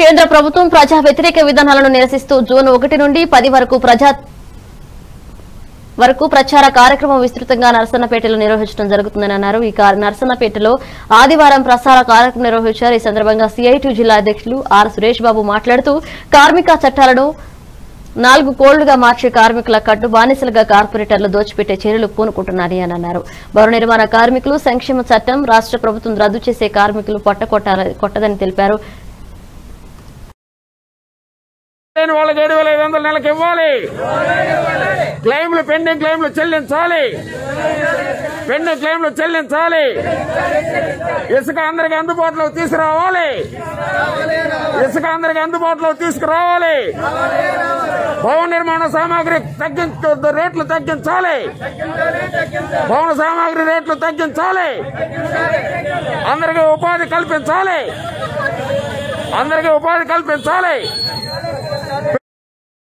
కేంద్ర ప్రభుత్వం ప్రజా వ్యతిరేక విధానాలను నిరసిస్తూ జూన్ ఒకటి నుండి పది వరకు ప్రజా వరకు ప్రచార కార్యక్రమం విస్తృతంగా నరసన్నపేటలో నిర్వహించడం జరుగుతుందని అన్నారు ఈ కా- నరసన్నపేటలో ఆదివారం ప్రసార కార్యక్రమం నిర్వహించారు ఈ సందర్భంగా సిఐటి జిల్లా అధ్యక్షులు ఆర్ సురేష్ బాబు మాట్లాడుతూ కార్మిక చట్టాలను నాలుగు కోళ్లుగా మార్చే కార్మికుల కట్టు బానిసలుగా కార్పొరేటర్లు దోచిపెట్టే చర్యలు పూనుకుంటున్నారని అని అన్నారు భవన నిర్మాణ కార్మికులు సంక్షేమ చట్టం రాష్ట్ర ప్రభుత్వం రద్దు చేసే కార్మికులు పట్టకొట్టాల- కొట్టదని తెలిపారు లేని వాళ్ళకి ఏడు వేల ఐదు వందల నెలకు ఇవ్వాలి క్లెయిమ్లు పెండింగ్ క్లెయిమ్లు చెల్లించాలి పెండింగ్ క్లెయిమ్లు చెల్లించాలి ఇసుక అందరికి అందుబాటులోకి తీసుకురావాలి ఇసుక అందరికి అందుబాటులోకి తీసుకురావాలి భవన నిర్మాణ సామాగ్రి తగ్గించ రేట్లు తగ్గించాలి భవన సామాగ్రి రేట్లు తగ్గించాలి అందరికీ ఉపాధి కల్పించాలి అందరికీ ఉపాధి కల్పించాలి